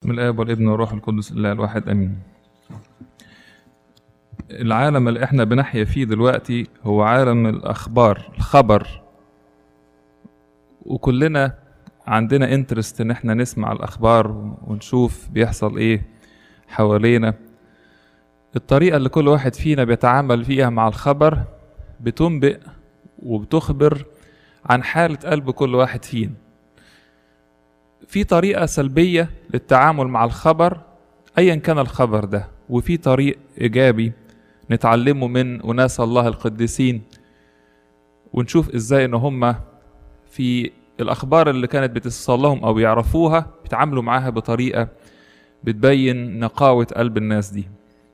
بسم الآب والابن والروح القدس الله الواحد آمين العالم اللي احنا بنحيا فيه دلوقتي هو عالم الأخبار الخبر وكلنا عندنا انترست ان احنا نسمع الأخبار ونشوف بيحصل ايه حوالينا الطريقة اللي كل واحد فينا بيتعامل فيها مع الخبر بتنبئ وبتخبر عن حالة قلب كل واحد فينا في طريقة سلبية للتعامل مع الخبر أيا كان الخبر ده وفي طريق إيجابي نتعلمه من أناس الله القديسين ونشوف إزاي إن هما في الأخبار اللي كانت بتوصل لهم أو يعرفوها بيتعاملوا معاها بطريقة بتبين نقاوة قلب الناس دي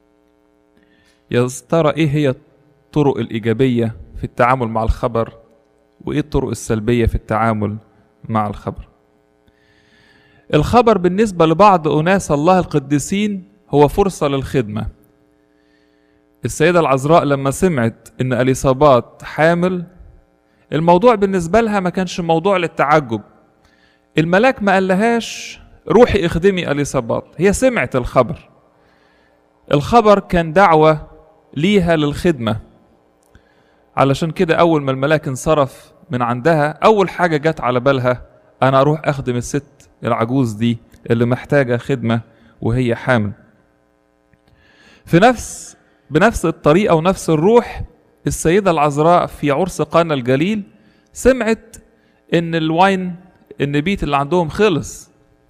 يا ترى إيه هي الطرق الإيجابية في التعامل مع الخبر وإيه الطرق السلبية في التعامل مع الخبر الخبر بالنسبة لبعض أناس الله القديسين هو فرصة للخدمة السيدة العذراء لما سمعت إن أليصابات حامل الموضوع بالنسبة لها ما كانش موضوع للتعجب الملاك ما قالهاش روحي اخدمي أليصابات هي سمعت الخبر الخبر كان دعوة ليها للخدمة علشان كده أول ما الملاك انصرف من عندها أول حاجة جت على بالها أنا أروح أخدم الست العجوز دي اللي محتاجة خدمة وهي حامل في نفس بنفس الطريقة ونفس الروح السيدة العذراء في عرس قانا الجليل سمعت إن الواين النبيت اللي عندهم خلص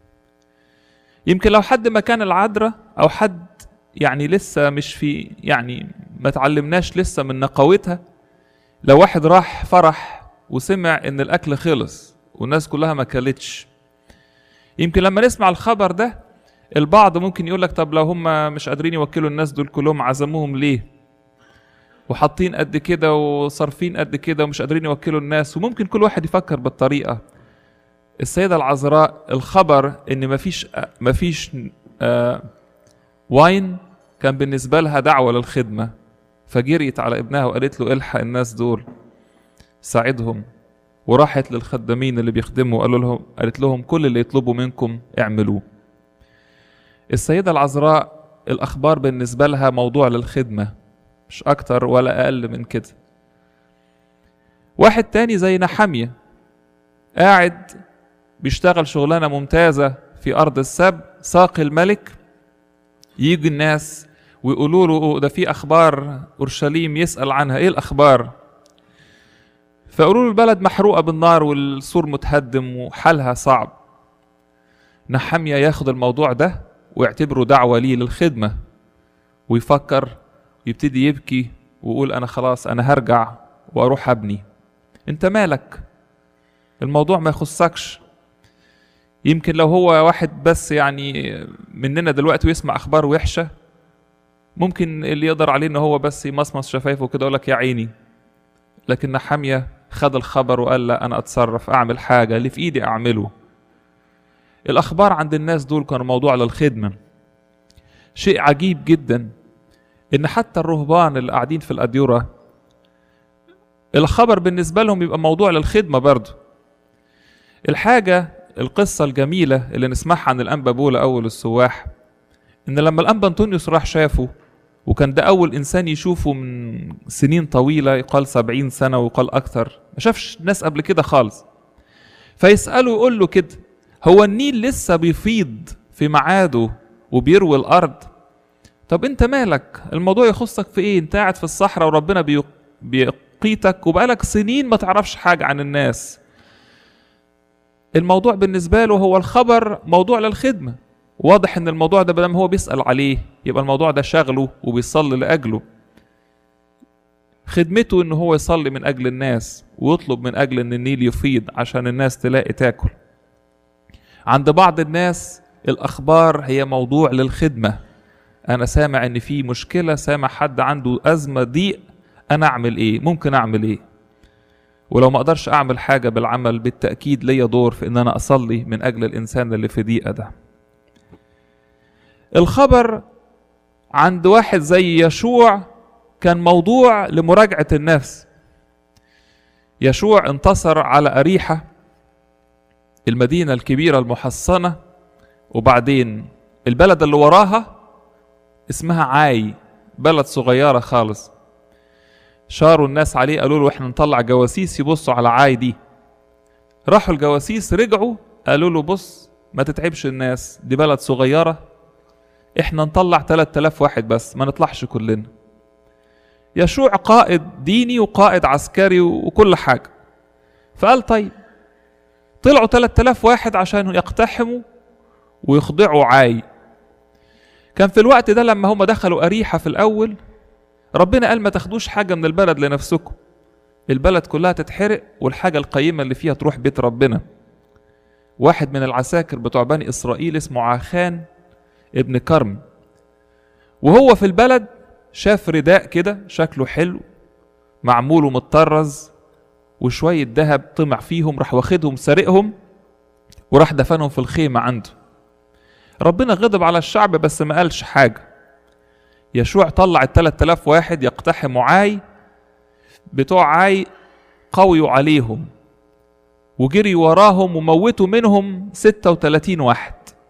يمكن لو حد مكان العذراء أو حد يعني لسه مش في يعني ما تعلمناش لسه من نقاوتها لو واحد راح فرح وسمع إن الأكل خلص والناس كلها ما كلتش يمكن لما نسمع الخبر ده البعض ممكن يقول لك طب لو هم مش قادرين يوكلوا الناس دول كلهم عزموهم ليه وحاطين قد كده وصارفين قد كده ومش قادرين يوكلوا الناس وممكن كل واحد يفكر بالطريقه السيدة العذراء الخبر ان مفيش مفيش آه واين كان بالنسبة لها دعوة للخدمة فجريت على ابنها وقالت له الحق الناس دول ساعدهم وراحت للخدامين اللي بيخدموا قالوا لهم قالت لهم كل اللي يطلبوا منكم اعملوه السيدة العذراء الأخبار بالنسبة لها موضوع للخدمة مش أكتر ولا أقل من كده واحد تاني زي نحمية قاعد بيشتغل شغلانة ممتازة في أرض السب ساقي الملك يجي الناس ويقولوا له ده في أخبار أورشليم يسأل عنها إيه الأخبار فيقولوا له البلد محروقة بالنار والسور متهدم وحالها صعب نحمية ياخد الموضوع ده ويعتبره دعوة ليه للخدمة ويفكر ويبتدي يبكي ويقول أنا خلاص أنا هرجع وأروح أبني أنت مالك الموضوع ما يخصكش يمكن لو هو واحد بس يعني مننا دلوقتي ويسمع أخبار وحشة ممكن اللي يقدر عليه إن هو بس يمصمص شفايفه كده يقول لك يا عيني لكن نحمية خد الخبر وقال لا أنا أتصرف أعمل حاجة اللي في إيدي أعمله الأخبار عند الناس دول كانوا موضوع للخدمة شيء عجيب جدا إن حتى الرهبان اللي قاعدين في الأديرة الخبر بالنسبة لهم يبقى موضوع للخدمة برضه الحاجة القصة الجميلة اللي نسمعها عن الأنبا بولا أول السواح إن لما الأنبا أنطونيوس راح شافه وكان ده أول إنسان يشوفه من سنين طويلة يقال سبعين سنة ويقال أكثر ما شافش ناس قبل كده خالص فيسأله يقول له كده هو النيل لسه بيفيض في ميعاده وبيروي الأرض طب أنت مالك الموضوع يخصك في إيه أنت قاعد في الصحراء وربنا بيقيتك وبقالك سنين ما تعرفش حاجة عن الناس الموضوع بالنسبة له هو الخبر موضوع للخدمة واضح ان الموضوع ده بدل هو بيسأل عليه يبقى الموضوع ده شغله وبيصلي لأجله خدمته ان هو يصلي من اجل الناس ويطلب من اجل ان النيل يفيض عشان الناس تلاقي تاكل عند بعض الناس الاخبار هي موضوع للخدمة انا سامع ان في مشكلة سامع حد عنده ازمة ضيق انا اعمل ايه ممكن اعمل ايه ولو ما اقدرش اعمل حاجة بالعمل بالتأكيد ليا دور في ان انا اصلي من اجل الانسان اللي في ضيقة ده الخبر عند واحد زي يشوع كان موضوع لمراجعة النفس يشوع انتصر على أريحة المدينة الكبيرة المحصنة وبعدين البلد اللي وراها اسمها عاي بلد صغيرة خالص شاروا الناس عليه قالوا له احنا نطلع جواسيس يبصوا على عاي دي راحوا الجواسيس رجعوا قالوا له بص ما تتعبش الناس دي بلد صغيرة احنا نطلع 3000 واحد بس ما نطلعش كلنا يشوع قائد ديني وقائد عسكري وكل حاجة فقال طيب طلعوا 3000 واحد عشان يقتحموا ويخضعوا عاي كان في الوقت ده لما هم دخلوا أريحة في الأول ربنا قال ما تاخدوش حاجة من البلد لنفسكم البلد كلها تتحرق والحاجة القيمة اللي فيها تروح بيت ربنا واحد من العساكر بتوع بني إسرائيل اسمه عاخان ابن كرم وهو في البلد شاف رداء كده شكله حلو معمول ومتطرز وشوية ذهب طمع فيهم راح واخدهم سارقهم وراح دفنهم في الخيمة عنده ربنا غضب على الشعب بس ما قالش حاجة يشوع طلع التلات آلاف واحد يقتحموا عاي بتوع عاي قويوا عليهم وجري وراهم وموتوا منهم ستة وتلاتين واحد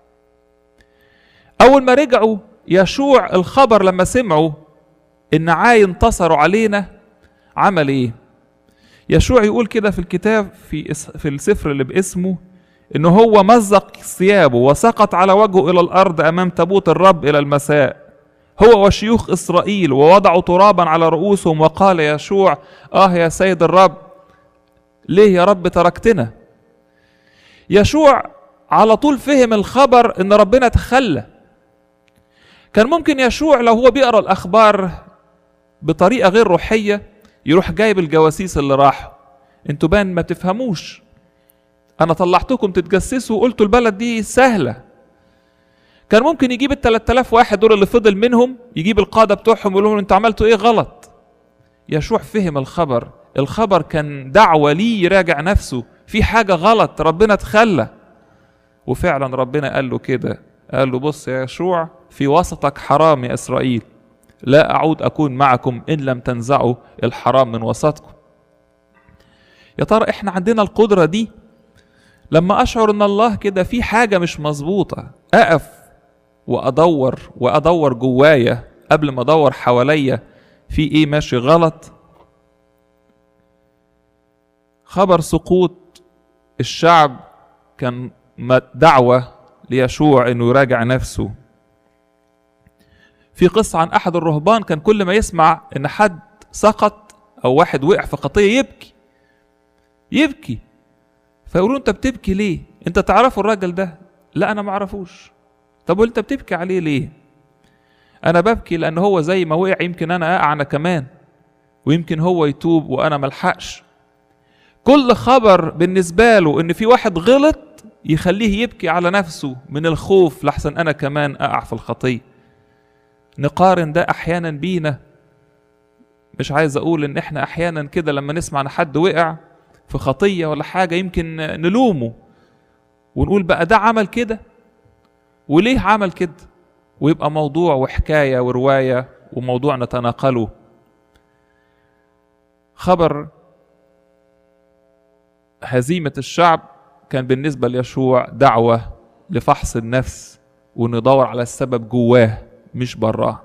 أول ما رجعوا يشوع الخبر لما سمعوا إن عاي انتصروا علينا عمل إيه؟ يشوع يقول كده في الكتاب في في السفر اللي باسمه إن هو مزق ثيابه وسقط على وجهه إلى الأرض أمام تابوت الرب إلى المساء هو وشيوخ إسرائيل ووضعوا ترابا على رؤوسهم وقال يشوع آه يا سيد الرب ليه يا رب تركتنا يشوع على طول فهم الخبر ان ربنا تخلى كان ممكن يشوع لو هو بيقرا الاخبار بطريقه غير روحيه يروح جايب الجواسيس اللي راحوا انتوا بان ما تفهموش انا طلعتكم تتجسسوا وقلتوا البلد دي سهله كان ممكن يجيب ال 3000 واحد دول اللي فضل منهم يجيب القاده بتوعهم ويقول لهم انتوا عملتوا ايه غلط يشوع فهم الخبر الخبر كان دعوة ليه يراجع نفسه في حاجة غلط ربنا تخلى وفعلا ربنا قال له كده قال له بص يا يشوع في وسطك حرام يا إسرائيل لا أعود أكون معكم إن لم تنزعوا الحرام من وسطكم يا ترى إحنا عندنا القدرة دي لما أشعر إن الله كده في حاجة مش مظبوطة أقف وأدور وأدور جوايا قبل ما أدور حواليا في إيه ماشي غلط خبر سقوط الشعب كان دعوة ليشوع انه يراجع نفسه في قصة عن أحد الرهبان كان كل ما يسمع إن حد سقط أو واحد وقع في خطية يبكي يبكي فيقولوا أنت بتبكي ليه؟ أنت تعرفوا الراجل ده؟ لا أنا ما أعرفوش طب وأنت بتبكي عليه ليه؟ أنا ببكي لأن هو زي ما وقع يمكن أنا أقع أنا كمان ويمكن هو يتوب وأنا ملحقش كل خبر بالنسبة له إن في واحد غلط يخليه يبكي على نفسه من الخوف لحسن أنا كمان أقع في الخطية نقارن ده أحيانا بينا مش عايز أقول إن إحنا أحيانا كده لما نسمع إن حد وقع في خطية ولا حاجة يمكن نلومه ونقول بقى ده عمل كده وليه عمل كده ويبقى موضوع وحكاية ورواية وموضوع نتناقله خبر هزيمة الشعب كان بالنسبة ليشوع دعوة لفحص النفس وندور على السبب جواه مش براه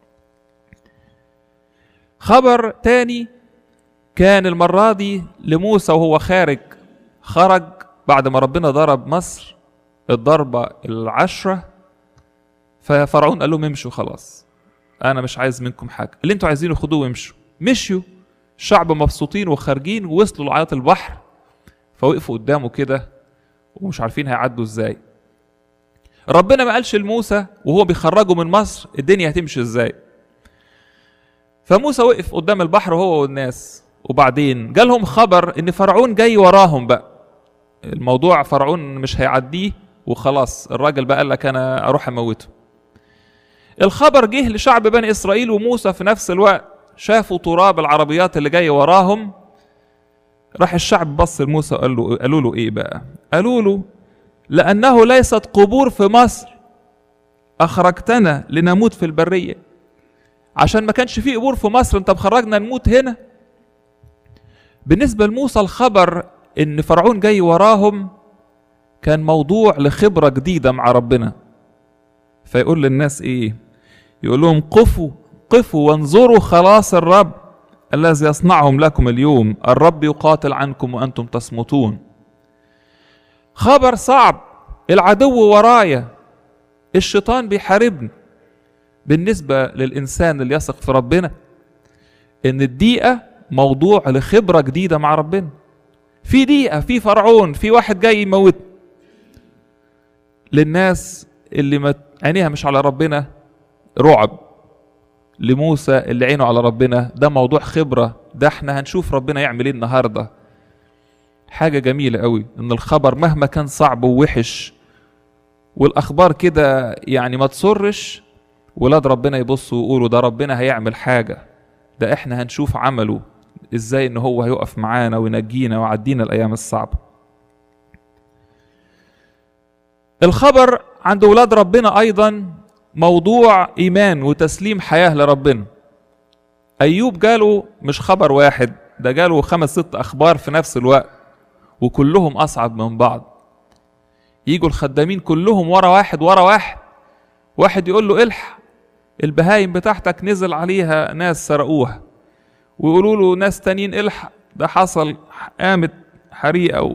خبر تاني كان المرة دي لموسى وهو خارج خرج بعد ما ربنا ضرب مصر الضربة العشرة ففرعون قال لهم امشوا خلاص أنا مش عايز منكم حاجة اللي انتوا عايزينه خدوه وامشوا مشيوا الشعب مبسوطين وخارجين ووصلوا لعياة البحر فوقفوا قدامه كده ومش عارفين هيعدوا ازاي ربنا ما قالش لموسى وهو بيخرجه من مصر الدنيا هتمشي ازاي فموسى وقف قدام البحر هو والناس وبعدين جالهم خبر ان فرعون جاي وراهم بقى الموضوع فرعون مش هيعديه وخلاص الراجل بقى قال لك انا اروح اموته الخبر جه لشعب بني اسرائيل وموسى في نفس الوقت شافوا تراب العربيات اللي جايه وراهم راح الشعب بص لموسى وقال له قالوا له ايه بقى قالوا له لانه ليست قبور في مصر اخرجتنا لنموت في البريه عشان ما كانش في قبور في مصر انت مخرجنا نموت هنا بالنسبه لموسى الخبر ان فرعون جاي وراهم كان موضوع لخبره جديده مع ربنا فيقول للناس ايه يقول لهم قفوا قفوا وانظروا خلاص الرب الذي يصنعهم لكم اليوم الرب يقاتل عنكم وانتم تصمتون خبر صعب العدو ورايا الشيطان بيحاربني بالنسبة للإنسان اللي يثق في ربنا إن الدقيقة موضوع لخبرة جديدة مع ربنا في دقيقة في فرعون في واحد جاي يموت للناس اللي ما عينيها مش على ربنا رعب لموسى اللي عينه على ربنا ده موضوع خبرة ده احنا هنشوف ربنا يعمل ايه النهاردة حاجة جميلة قوي ان الخبر مهما كان صعب ووحش والاخبار كده يعني ما تصرش ولاد ربنا يبصوا ويقولوا ده ربنا هيعمل حاجة ده احنا هنشوف عمله ازاي ان هو هيقف معانا وينجينا ويعدينا الايام الصعبة الخبر عند ولاد ربنا ايضا موضوع ايمان وتسليم حياة لربنا ايوب جاله مش خبر واحد ده جاله خمس ست اخبار في نفس الوقت وكلهم اصعب من بعض يجوا الخدامين كلهم ورا واحد ورا واحد واحد يقول له الحق البهايم بتاعتك نزل عليها ناس سرقوها ويقولوا له ناس تانيين الحق ده حصل قامت حريقه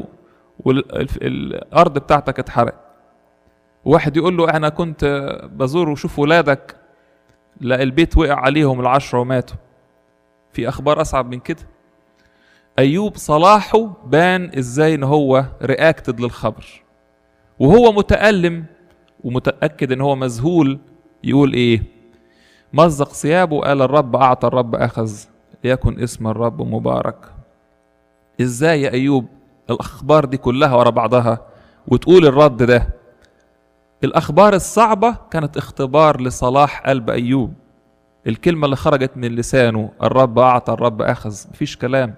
والارض بتاعتك اتحرقت واحد يقول له انا كنت بزور وشوف ولادك لا البيت وقع عليهم العشرة وماتوا في اخبار اصعب من كده ايوب صلاحه بان ازاي ان هو رياكتد للخبر وهو متألم ومتأكد ان هو مذهول يقول ايه مزق ثيابه قال الرب اعطى الرب اخذ ليكن اسم الرب مبارك ازاي يا ايوب الاخبار دي كلها ورا بعضها وتقول الرد ده الاخبار الصعبه كانت اختبار لصلاح قلب ايوب الكلمه اللي خرجت من لسانه الرب اعطى الرب اخذ مفيش كلام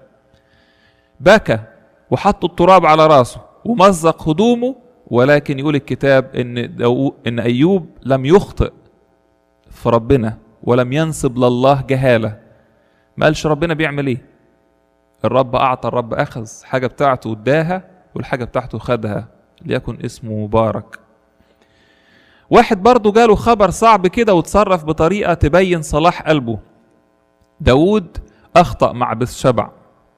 بكى وحط التراب على راسه ومزق هدومه ولكن يقول الكتاب ان دو ان ايوب لم يخطئ في ربنا ولم ينسب لله جهاله ما قالش ربنا بيعمل ايه الرب اعطى الرب اخذ حاجه بتاعته اداها والحاجه بتاعته خدها ليكن اسمه مبارك واحد برضه جاله خبر صعب كده وتصرف بطريقه تبين صلاح قلبه داود اخطا مع بثشبع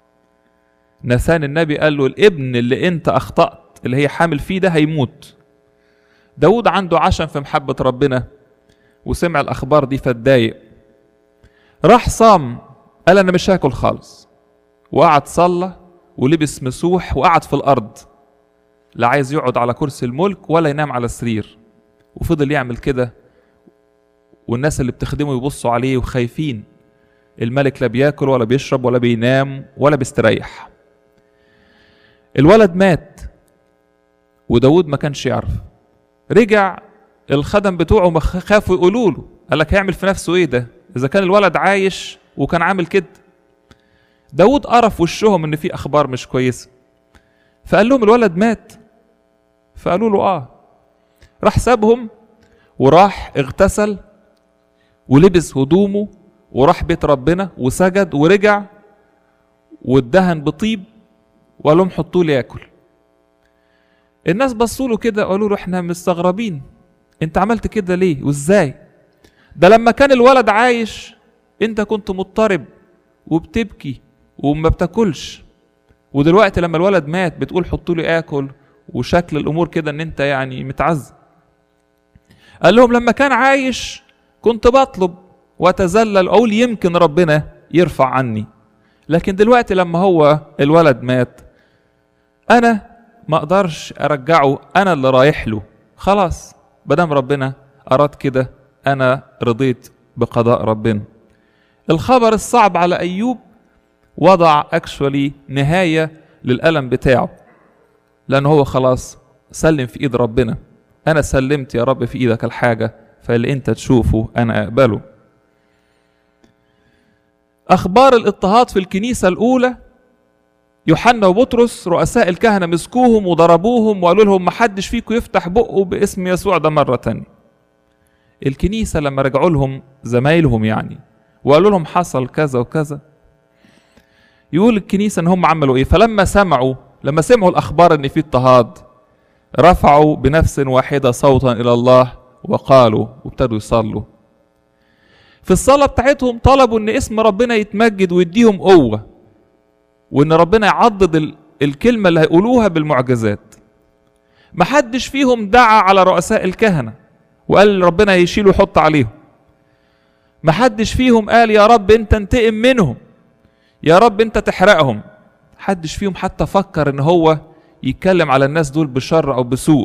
نسان النبي قال له الابن اللي انت اخطات اللي هي حامل فيه ده هيموت داود عنده عشم في محبه ربنا وسمع الاخبار دي فاتضايق راح صام قال انا مش هاكل خالص وقعد صلى ولبس مسوح وقعد في الارض لا عايز يقعد على كرسي الملك ولا ينام على السرير وفضل يعمل كده والناس اللي بتخدمه يبصوا عليه وخايفين الملك لا بياكل ولا بيشرب ولا بينام ولا بيستريح الولد مات وداود ما كانش يعرف رجع الخدم بتوعه خافوا يقولوا له قال لك هيعمل في نفسه ايه ده اذا كان الولد عايش وكان عامل كده داود قرا في وشهم ان في اخبار مش كويسه فقال لهم الولد مات فقالوا له اه راح سابهم وراح اغتسل ولبس هدومه وراح بيت ربنا وسجد ورجع وادهن بطيب وقال لهم حطوا لي ياكل الناس بصوا له كده قالوا له احنا مستغربين انت عملت كده ليه وازاي ده لما كان الولد عايش انت كنت مضطرب وبتبكي وما بتاكلش ودلوقتي لما الولد مات بتقول حطوا لي اكل وشكل الامور كده ان انت يعني متعذب قال لهم لما كان عايش كنت بطلب واتذلل اقول يمكن ربنا يرفع عني لكن دلوقتي لما هو الولد مات انا ما اقدرش ارجعه انا اللي رايح له خلاص مادام ربنا اراد كده انا رضيت بقضاء ربنا الخبر الصعب على ايوب وضع اكشولي نهايه للالم بتاعه لان هو خلاص سلم في ايد ربنا انا سلمت يا رب في ايدك الحاجه فاللي انت تشوفه انا اقبله اخبار الاضطهاد في الكنيسه الاولى يوحنا وبطرس رؤساء الكهنه مسكوهم وضربوهم وقالوا لهم محدش فيكم يفتح بقه باسم يسوع ده مره تانية الكنيسه لما رجعوا لهم زمايلهم يعني وقالوا لهم حصل كذا وكذا يقول الكنيسه ان هم عملوا ايه فلما سمعوا لما سمعوا الاخبار ان في اضطهاد رفعوا بنفس واحده صوتا الى الله وقالوا وابتدوا يصلوا في الصلاة بتاعتهم طلبوا ان اسم ربنا يتمجد ويديهم قوة وان ربنا يعضد ال- الكلمة اللي هيقولوها بالمعجزات محدش فيهم دعا على رؤساء الكهنة وقال ربنا يشيل ويحط عليهم محدش فيهم قال يا رب انت انتقم منهم يا رب انت تحرقهم محدش فيهم حتى فكر ان هو يتكلم على الناس دول بشر او بسوء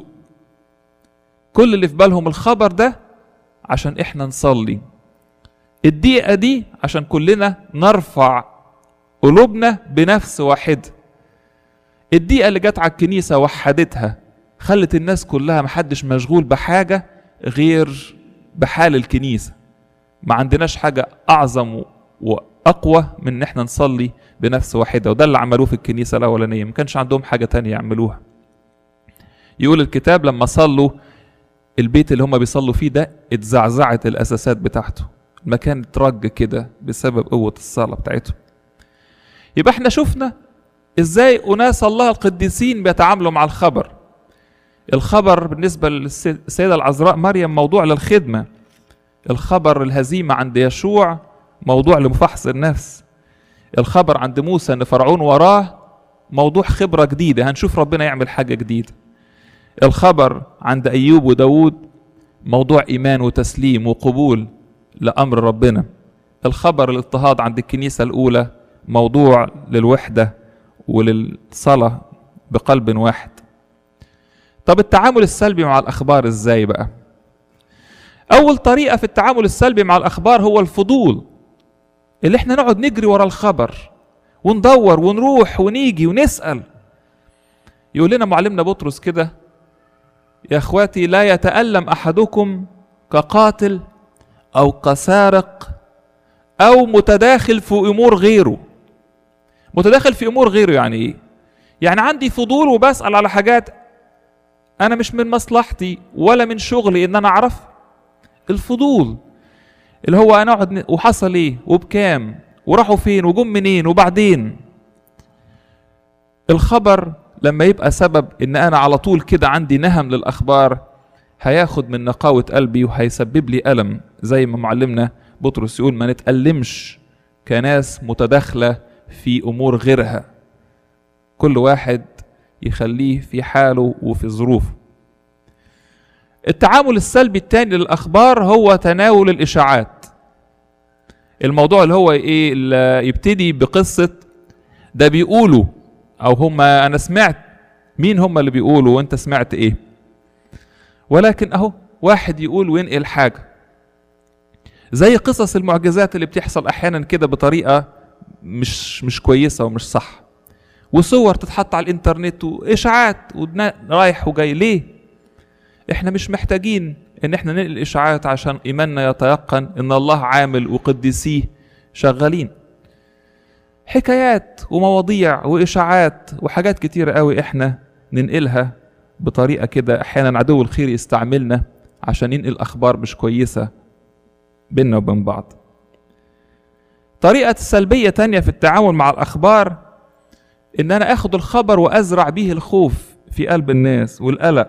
كل اللي في بالهم الخبر ده عشان احنا نصلي الدقيقة دي عشان كلنا نرفع قلوبنا بنفس واحدة الدقيقة اللي جت على الكنيسة وحدتها خلت الناس كلها محدش مشغول بحاجة غير بحال الكنيسة ما عندناش حاجة أعظم وأقوى من إن إحنا نصلي بنفس واحدة وده اللي عملوه في الكنيسة الأولانية ما كانش عندهم حاجة تانية يعملوها يقول الكتاب لما صلوا البيت اللي هم بيصلوا فيه ده اتزعزعت الأساسات بتاعته المكان اترج كده بسبب قوة الصلاة بتاعتهم يبقى احنا شفنا ازاي أناس الله القديسين بيتعاملوا مع الخبر الخبر بالنسبة للسيدة العذراء مريم موضوع للخدمة الخبر الهزيمة عند يشوع موضوع لمفحص النفس الخبر عند موسى ان فرعون وراه موضوع خبرة جديدة هنشوف ربنا يعمل حاجة جديدة الخبر عند أيوب وداود موضوع إيمان وتسليم وقبول لأمر ربنا الخبر الاضطهاد عند الكنيسة الأولى موضوع للوحدة وللصلاة بقلب واحد طب التعامل السلبي مع الأخبار إزاي بقى أول طريقة في التعامل السلبي مع الأخبار هو الفضول اللي احنا نقعد نجري ورا الخبر وندور ونروح ونيجي ونسأل يقول لنا معلمنا بطرس كده يا اخواتي لا يتألم أحدكم كقاتل أو كسارق أو متداخل في أمور غيره متداخل في أمور غيره يعني إيه؟ يعني عندي فضول وبسأل على حاجات أنا مش من مصلحتي ولا من شغلي إن أنا أعرف الفضول اللي هو أنا أقعد ن- وحصل إيه وبكام وراحوا فين وجم منين وبعدين الخبر لما يبقى سبب ان انا على طول كده عندي نهم للاخبار هياخد من نقاوة قلبي وهيسبب لي ألم زي ما معلمنا بطرس يقول ما نتألمش كناس متداخلة في أمور غيرها كل واحد يخليه في حاله وفي ظروفه التعامل السلبي الثاني للأخبار هو تناول الإشاعات الموضوع اللي هو إيه اللي يبتدي بقصة ده بيقولوا او هم انا سمعت مين هم اللي بيقولوا وانت سمعت ايه ولكن اهو واحد يقول وينقل حاجه زي قصص المعجزات اللي بتحصل احيانا كده بطريقه مش مش كويسه ومش صح وصور تتحط على الانترنت واشاعات رايح وجاي ليه احنا مش محتاجين ان احنا ننقل اشاعات عشان ايماننا يتيقن ان الله عامل وقديسيه شغالين حكايات ومواضيع واشاعات وحاجات كتيره قوي احنا ننقلها بطريقه كده احيانا عدو الخير يستعملنا عشان ينقل اخبار مش كويسه بيننا وبين بعض طريقة سلبية تانية في التعامل مع الأخبار إن أنا آخد الخبر وأزرع به الخوف في قلب الناس والقلق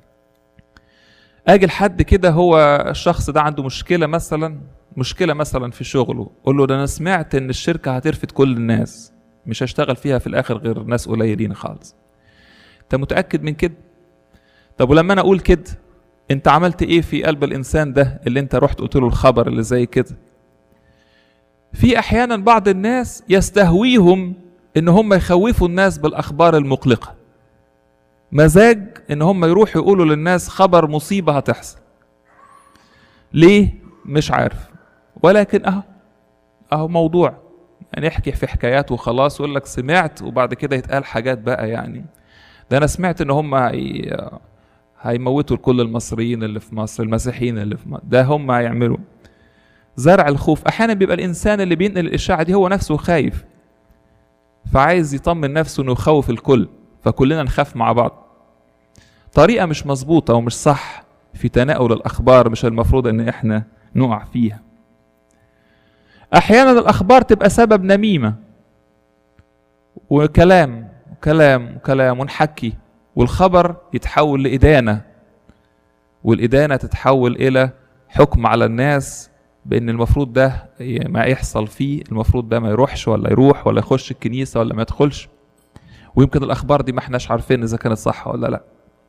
أجي لحد كده هو الشخص ده عنده مشكلة مثلا مشكله مثلا في شغله قول له ده انا سمعت ان الشركه هترفد كل الناس مش هشتغل فيها في الاخر غير ناس قليلين خالص انت متاكد من كده طب ولما انا اقول كده انت عملت ايه في قلب الانسان ده اللي انت رحت قلت له الخبر اللي زي كده في احيانا بعض الناس يستهويهم ان هم يخوفوا الناس بالاخبار المقلقه مزاج ان هم يروحوا يقولوا للناس خبر مصيبه هتحصل ليه مش عارف ولكن اهو اهو موضوع يعني احكي في حكايات وخلاص ويقول لك سمعت وبعد كده يتقال حاجات بقى يعني ده انا سمعت ان هم هي... هيموتوا كل المصريين اللي في مصر المسيحيين اللي في مصر ده هم هيعملوا زرع الخوف احيانا بيبقى الانسان اللي بينقل الاشاعه دي هو نفسه خايف فعايز يطمن نفسه انه يخوف الكل فكلنا نخاف مع بعض طريقه مش مظبوطه ومش صح في تناول الاخبار مش المفروض ان احنا نقع فيها احيانا الاخبار تبقى سبب نميمه وكلام وكلام وكلام ونحكي والخبر يتحول لادانه والإدانة تتحول إلى حكم على الناس بأن المفروض ده ما يحصل فيه المفروض ده ما يروحش ولا يروح ولا يخش الكنيسة ولا ما يدخلش ويمكن الأخبار دي ما احناش عارفين إذا كانت صح ولا لأ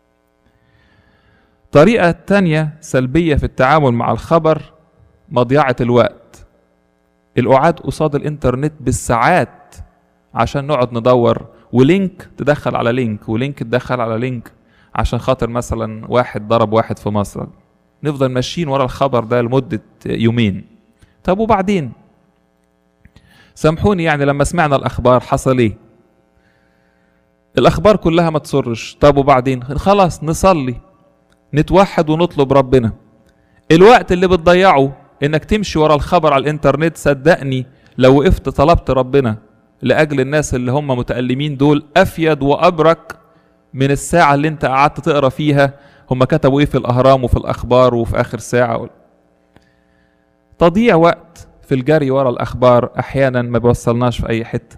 طريقة تانية سلبية في التعامل مع الخبر مضيعة الوقت القعاد قصاد الانترنت بالساعات عشان نقعد ندور ولينك تدخل على لينك ولينك تدخل على لينك عشان خاطر مثلا واحد ضرب واحد في مصر نفضل ماشيين ورا الخبر ده لمدة يومين طب وبعدين سامحوني يعني لما سمعنا الأخبار حصل إيه الأخبار كلها ما تسرش طب وبعدين خلاص نصلي نتوحد ونطلب ربنا الوقت اللي بتضيعه انك تمشي ورا الخبر على الانترنت صدقني لو وقفت طلبت ربنا لاجل الناس اللي هم متألمين دول افيد وابرك من الساعة اللي انت قعدت تقرا فيها هم كتبوا ايه في الاهرام وفي الاخبار وفي اخر ساعة تضييع وقت في الجري ورا الاخبار احيانا ما بيوصلناش في اي حتة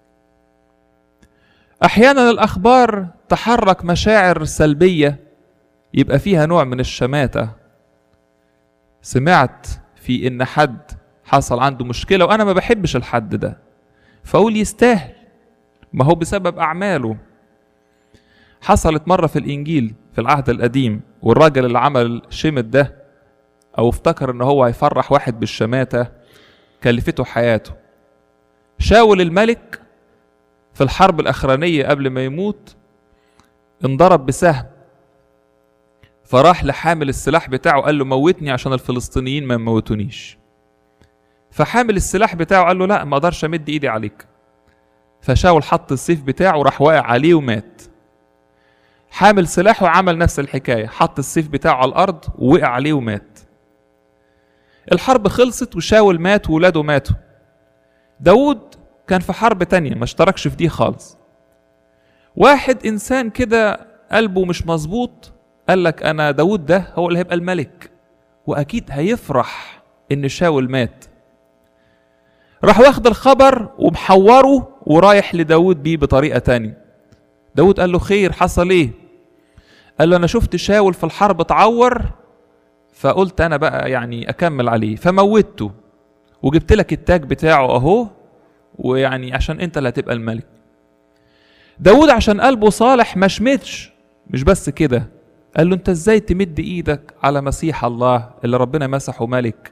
احيانا الاخبار تحرك مشاعر سلبية يبقى فيها نوع من الشماتة سمعت في ان حد حصل عنده مشكلة وانا ما بحبش الحد ده فاقول يستاهل ما هو بسبب اعماله حصلت مرة في الانجيل في العهد القديم والراجل اللي عمل شمت ده او افتكر ان هو هيفرح واحد بالشماتة كلفته حياته شاول الملك في الحرب الاخرانية قبل ما يموت انضرب بسهم فراح لحامل السلاح بتاعه قال له موتني عشان الفلسطينيين ما يموتونيش فحامل السلاح بتاعه قال له لا ما اقدرش امد ايدي عليك فشاول حط السيف بتاعه وراح واقع عليه ومات حامل سلاحه عمل نفس الحكاية حط السيف بتاعه على الأرض ووقع عليه ومات الحرب خلصت وشاول مات وولاده ماتوا داود كان في حرب تانية ما اشتركش في دي خالص واحد إنسان كده قلبه مش مظبوط قال لك انا داود ده هو اللي هيبقى الملك واكيد هيفرح ان شاول مات راح واخد الخبر ومحوره ورايح لداود بيه بطريقه تانية داود قال له خير حصل ايه قال له انا شفت شاول في الحرب اتعور فقلت انا بقى يعني اكمل عليه فموتته وجبت لك التاج بتاعه اهو ويعني عشان انت اللي هتبقى الملك داود عشان قلبه صالح ما شمتش مش بس كده قال له انت ازاي تمد ايدك على مسيح الله اللي ربنا مسحه ملك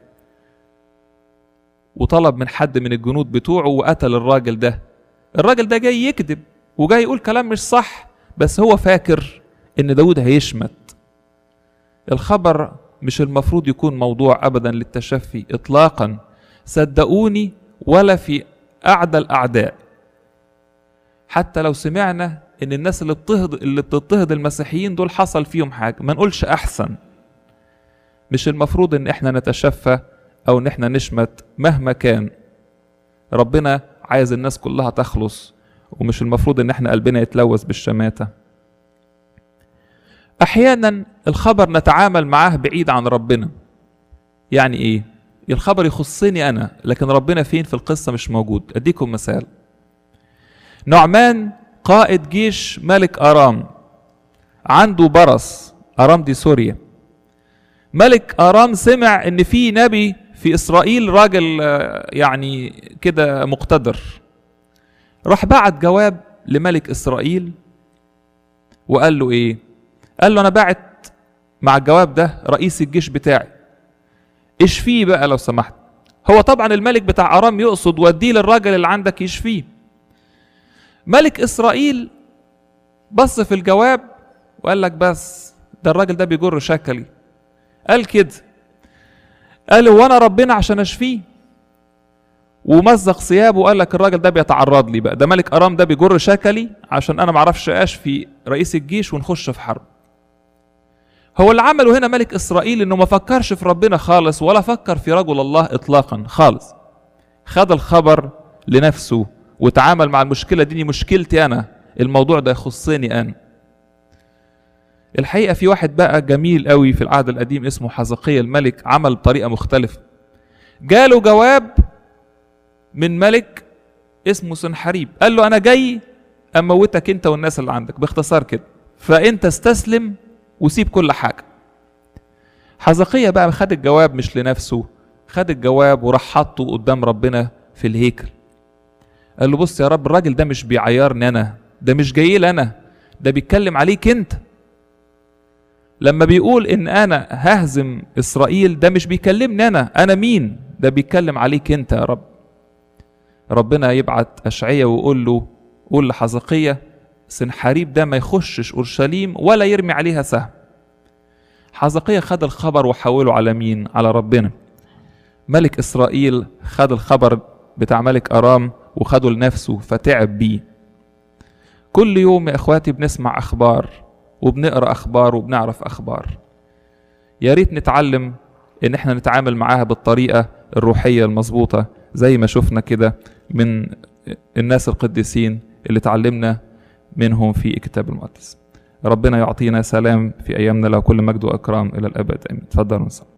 وطلب من حد من الجنود بتوعه وقتل الراجل ده الراجل ده جاي يكذب وجاي يقول كلام مش صح بس هو فاكر ان داود هيشمت الخبر مش المفروض يكون موضوع ابدا للتشفي اطلاقا صدقوني ولا في اعدى الاعداء حتى لو سمعنا ان الناس اللي بتضطهد اللي بتضطهد المسيحيين دول حصل فيهم حاجه ما نقولش احسن مش المفروض ان احنا نتشفى او ان احنا نشمت مهما كان ربنا عايز الناس كلها تخلص ومش المفروض ان احنا قلبنا يتلوث بالشماتة احيانا الخبر نتعامل معاه بعيد عن ربنا يعني ايه الخبر يخصني انا لكن ربنا فين في القصة مش موجود اديكم مثال نعمان قائد جيش ملك ارام عنده برص ارام دي سوريا ملك ارام سمع ان في نبي في اسرائيل راجل يعني كده مقتدر راح بعت جواب لملك اسرائيل وقال له ايه قال له انا بعت مع الجواب ده رئيس الجيش بتاعي اشفيه بقى لو سمحت هو طبعا الملك بتاع ارام يقصد وديه للراجل اللي عندك يشفيه ملك اسرائيل بص في الجواب وقال لك بس ده الراجل ده بيجر شكلي قال كده قال هو انا ربنا عشان اشفيه ومزق ثيابه وقال لك الراجل ده بيتعرض لي بقى ده ملك ارام ده بيجر شكلي عشان انا معرفش اشفي رئيس الجيش ونخش في حرب هو اللي عمله هنا ملك اسرائيل انه ما فكرش في ربنا خالص ولا فكر في رجل الله اطلاقا خالص خد الخبر لنفسه وتعامل مع المشكله دي مشكلتي انا الموضوع ده يخصني انا الحقيقه في واحد بقى جميل قوي في العهد القديم اسمه حزقية الملك عمل بطريقه مختلفه جاله جواب من ملك اسمه سنحريب قال له انا جاي اموتك انت والناس اللي عندك باختصار كده فانت استسلم وسيب كل حاجه حزقية بقى خد الجواب مش لنفسه خد الجواب وراح حطه قدام ربنا في الهيكل قال له بص يا رب الراجل ده مش بيعيرني انا ده مش جاي لي انا ده بيتكلم عليك انت لما بيقول ان انا ههزم اسرائيل ده مش بيكلمني انا انا مين ده بيتكلم عليك انت يا رب ربنا يبعت اشعية ويقول له قول لحزقية سنحاريب ده ما يخشش اورشليم ولا يرمي عليها سهم حزقية خد الخبر وحوله على مين على ربنا ملك اسرائيل خد الخبر بتاع ملك ارام وخده لنفسه فتعب بيه كل يوم يا اخواتي بنسمع اخبار وبنقرا اخبار وبنعرف اخبار يا ريت نتعلم ان احنا نتعامل معاها بالطريقه الروحيه المظبوطه زي ما شفنا كده من الناس القديسين اللي اتعلمنا منهم في الكتاب المقدس ربنا يعطينا سلام في ايامنا له كل مجد واكرام الى الابد امين اتفضلوا نصلي